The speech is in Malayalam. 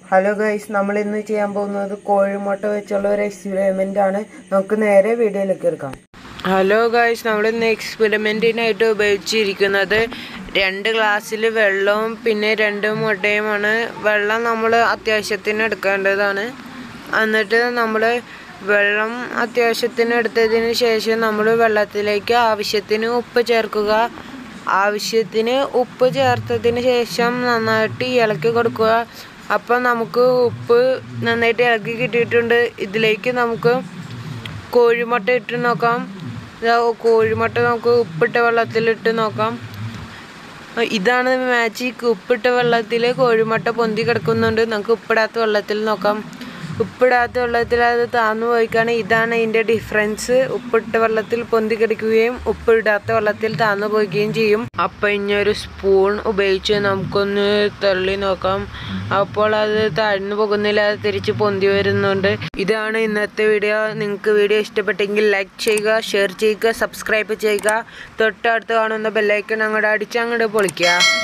ഹലോ ഗൈസ് നമ്മൾ ഇന്ന് ചെയ്യാൻ പോകുന്നത് കോഴിമുട്ട വെച്ചുള്ള ഒരു എക്സ്പെരിമെന്റ് ആണ് നമുക്ക് നേരെ വീഡിയോയിലേക്ക് എടുക്കാം ഹലോ ഗൈസ് നമ്മൾ ഇന്ന് എക്സ്പെരിമെന്റിനായിട്ട് ഉപയോഗിച്ചിരിക്കുന്നത് രണ്ട് ഗ്ലാസ്സിൽ വെള്ളവും പിന്നെ രണ്ട് മുട്ടയുമാണ് വെള്ളം നമ്മൾ അത്യാവശ്യത്തിന് എടുക്കേണ്ടതാണ് എന്നിട്ട് നമ്മൾ വെള്ളം അത്യാവശ്യത്തിന് എടുത്തതിന് ശേഷം നമ്മൾ വെള്ളത്തിലേക്ക് ആവശ്യത്തിന് ഉപ്പ് ചേർക്കുക ആവശ്യത്തിന് ഉപ്പ് ചേർത്തതിന് ശേഷം നന്നായിട്ട് ഇളക്കി കൊടുക്കുക അപ്പം നമുക്ക് ഉപ്പ് നന്നായിട്ട് ഇളക്കി കിട്ടിയിട്ടുണ്ട് ഇതിലേക്ക് നമുക്ക് കോഴിമുട്ട ഇട്ട് നോക്കാം ഇതാ കോഴിമുട്ട നമുക്ക് ഉപ്പിട്ട വെള്ളത്തിലിട്ട് നോക്കാം ഇതാണ് മാജിക് ഉപ്പിട്ട വെള്ളത്തിൽ കോഴിമുട്ട പൊന്തി കിടക്കുന്നുണ്ട് നമുക്ക് ഉപ്പിടാത്ത വെള്ളത്തിൽ നോക്കാം ഉപ്പിടാത്ത വെള്ളത്തിൽ അത് താന്നു പോയിക്കാണ് ഇതാണ് ഇതിൻ്റെ ഡിഫറൻസ് ഉപ്പിട്ട വെള്ളത്തിൽ പൊന്തി കിടക്കുകയും ഉപ്പിടാത്ത വെള്ളത്തിൽ താന്നു പോവുകയും ചെയ്യും അപ്പം ഇനി ഒരു സ്പൂൺ ഉപയോഗിച്ച് നമുക്കൊന്ന് തള്ളി നോക്കാം അപ്പോൾ അത് താഴ്ന്നു പോകുന്നില്ല അത് തിരിച്ച് പൊന്തി വരുന്നുണ്ട് ഇതാണ് ഇന്നത്തെ വീഡിയോ നിങ്ങൾക്ക് വീഡിയോ ഇഷ്ടപ്പെട്ടെങ്കിൽ ലൈക്ക് ചെയ്യുക ഷെയർ ചെയ്യുക സബ്സ്ക്രൈബ് ചെയ്യുക തൊട്ടടുത്ത് കാണുന്ന ബെല്ലൈക്കൺ അങ്ങോട്ട് അടിച്ച് അങ്ങോട്ട് പൊളിക്കുക